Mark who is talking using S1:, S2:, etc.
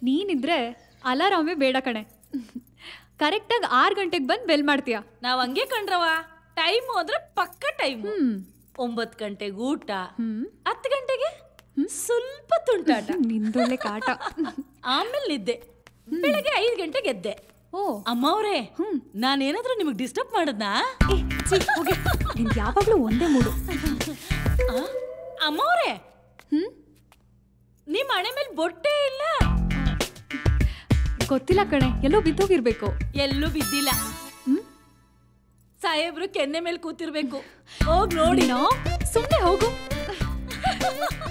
S1: ನೀನಿದ್ರೆ ಅಲಾರಾಮೇ ಬೇಡ ಕಣೆ ಕರೆಕ್ಟಾಗಿ ಆರು ಗಂಟೆಗೆ ಬಂದು ಬೆಲ್ ಮಾಡ್ತೀಯ
S2: ನಾವ್ ಹಂಗೆ ಕಂಡ್ರವ ಟೈಮ್ ಅಂದ್ರೆ ಪಕ್ಕ ಟೈಮ್
S1: ಹ್ಮ್
S2: ಒಂಬತ್ ಗಂಟೆಗೆ ಊಟ
S1: ಹ್ಮ್
S2: ಹತ್ತು ಗಂಟೆಗೆ ಸ್ವಲ್ಪ ತುಂಟಾಟ
S1: ನಿಂದೊಳ್ಳೆ ಕಾಟ
S2: ಆಮೇಲೆ ನಿದ್ದೆ ಬೆಳಗ್ಗೆ ಐದು ಗಂಟೆಗೆ ಎದ್ದೆ
S1: ಓ
S2: ಅಮ್ಮ ಅವ್ರೆ ನಾನೇನಾದ್ರೂ ನಿಮಗೆ ಡಿಸ್ಟರ್ಬ್ ಮಾಡದ್ನಾ
S1: ಏ ಛೀ, ಹೋಗೆ ನಿನ್ ಯಾವಾಗ್ಲೂ ಒಂದೇ ಮೂಡು
S2: ಆ? ಅಮ್ಮ ಅವ್ರೆ
S1: ಹ್ಮ್
S2: ನಿಮ್ ಹಣೆ ಮೇಲೆ ಬೊಟ್ಟೆ ಇಲ್ಲ
S1: ಗೊತ್ತಿಲ್ಲ ಕಣೆ ಎಲ್ಲೋ ಬಿದ್ದೋಗಿರ್ಬೇಕು
S2: ಎಲ್ಲೂ ಬಿದ್ದಿಲ್ಲ
S1: ಹ್ಮ್
S2: ಸಾಹೇಬ್ರು ಕೆನ್ನೆ ಮೇಲೆ ಕೂತಿರ್ಬೇಕು ಹೋಗ್ ನೋಡಿ
S1: ಸುಮ್ಮನೆ ಹೋಗು